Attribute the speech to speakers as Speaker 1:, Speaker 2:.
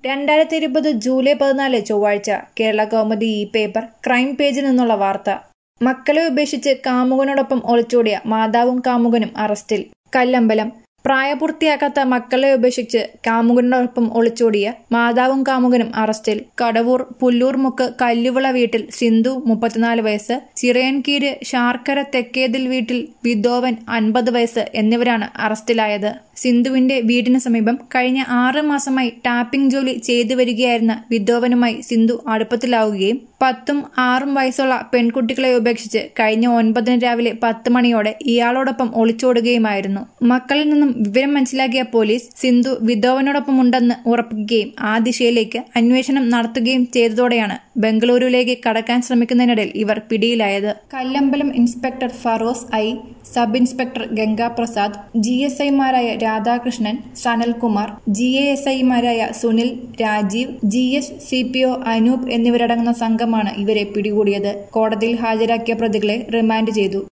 Speaker 1: രണ്ടായിരത്തി ഇരുപത് ജൂലൈ പതിനാല് ചൊവ്വാഴ്ച കേരള കൗമുദി ഈ പേപ്പർ ക്രൈം പേജിൽ നിന്നുള്ള വാർത്ത മക്കളെ ഉപേക്ഷിച്ച് കാമുകനോടൊപ്പം ഒളിച്ചോടിയ മാതാവും കാമുകനും അറസ്റ്റിൽ കല്ലമ്പലം പ്രായപൂർത്തിയാക്കാത്ത മക്കളെ ഉപേക്ഷിച്ച് കാമുകനോടൊപ്പം ഒളിച്ചോടിയ മാതാവും കാമുകനും അറസ്റ്റിൽ കടവൂർ പുല്ലൂർമുക്ക് കല്ലുവിള വീട്ടിൽ സിന്ധു മുപ്പത്തിനാല് വയസ്സ് ചിറയൻകീര് ശാർക്കര തെക്കേതിൽ വീട്ടിൽ വിധോവൻ അൻപത് വയസ്സ് എന്നിവരാണ് അറസ്റ്റിലായത് സിന്ധുവിന്റെ വീടിന് സമീപം കഴിഞ്ഞ ആറ് മാസമായി ടാപ്പിംഗ് ജോലി ചെയ്തു വരികയായിരുന്ന വിധോവനുമായി സിന്ധു അടുപ്പത്തിലാവുകയും പത്തും ആറും വയസ്സുള്ള പെൺകുട്ടികളെ ഉപേക്ഷിച്ച് കഴിഞ്ഞ ഒൻപതിന് രാവിലെ പത്ത് മണിയോടെ ഇയാളോടൊപ്പം ഒളിച്ചോടുകയുമായിരുന്നു മക്കളിൽ നിന്നും വിവരം മനസ്സിലാക്കിയ പോലീസ് സിന്ധു വിധോവനോടൊപ്പം ഉണ്ടെന്ന് ഉറപ്പിക്കുകയും ആ ദിശയിലേക്ക് അന്വേഷണം നടത്തുകയും ചെയ്തതോടെയാണ് ബംഗളൂരുവിലേക്ക് കടക്കാൻ ശ്രമിക്കുന്നതിനിടയിൽ ഇവർ പിടിയിലായത് Kallambalam inspector Feroz I sub inspector Gangaprasad G S ഐമാരായ Radhakrishnan Sanalkumar G A S ഐമാരായ Sunil Rajeev G S C P O Anoop എന്നിവരടങ്ങുന്ന സംഘമാണ് ഇവരെ പിടികൂടിയത് കോടതിയിൽ ഹാജരാക്കിയ പ്രതികളെ റിമാൻഡ് ചെയ്തു